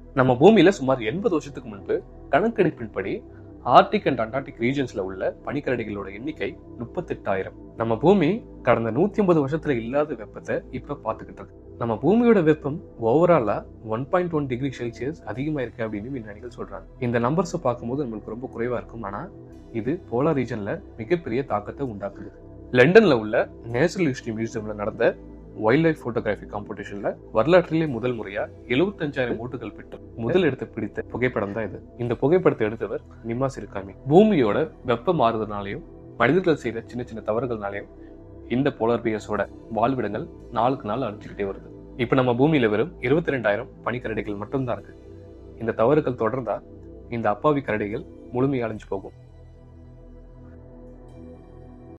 நம்ம பூமியில சுமார் எண்பது வருஷத்துக்கு முன்பு கணக்கெடுப்பின்படி ஆர்டிக் அண்ட் அண்டார்டிக் ரீஜன்ஸ்ல உள்ள பனிக்கரடிகளோட எண்ணிக்கை முப்பத்தெட்டாயிரம் நம்ம பூமி கடந்த நூத்தி ஐம்பது வருஷத்துல இல்லாத வெப்பத்தை இப்ப பாத்துக்கிட்டு இருக்கு நம்ம பூமியோட வெப்பம் ஓவராலா one point one degree Celsius அதிகமா இருக்கு அப்படின்னு விஞ்ஞானிகள் சொல்றாங்க இந்த நம்பர்ஸை பார்க்கும்போது நம்மளுக்கு ரொம்ப குறைவா இருக்கும் ஆனா இது போலார் ரீஜன்ல மிகப்பெரிய தாக்கத்தை உண்டாக்குது லண்டன்ல உள்ள நேச்சுரல் ஹிஸ்டரி மியூசியம்ல நடந்த வைல்ட் லைஃப் போட்டோகிராஃபி காம்படிஷன்ல வரலாற்றிலே முதல் முறையா எழுபத்தஞ்சாயிரம் ஓட்டுகள் பெற்று முதல் இடத்தை பிடித்த புகைப்படம் தான் இது இந்த புகைப்படத்தை எடுத்தவர் நிம்மா சிறுகாமி பூமியோட வெப்ப மாறுதனாலையும் மனிதர்கள் செய்யற சின்ன சின்ன தவறுகள்னாலையும் இந்த போலார் பியர்ஸோட வாழ்விடங்கள் நாளுக்கு நாள் அழிஞ்சுக்கிட்டே வருது இப்ப நம்ம பூமியில வெறும் இருபத்தி ரெண்டாயிரம் பனிக்கரடிகள் மட்டும்தான் இருக்கு இந்த தவறுகள் தொடர்ந்தா இந்த அப்பாவி கரடிகள் முழுமையா அழிஞ்சு போகும்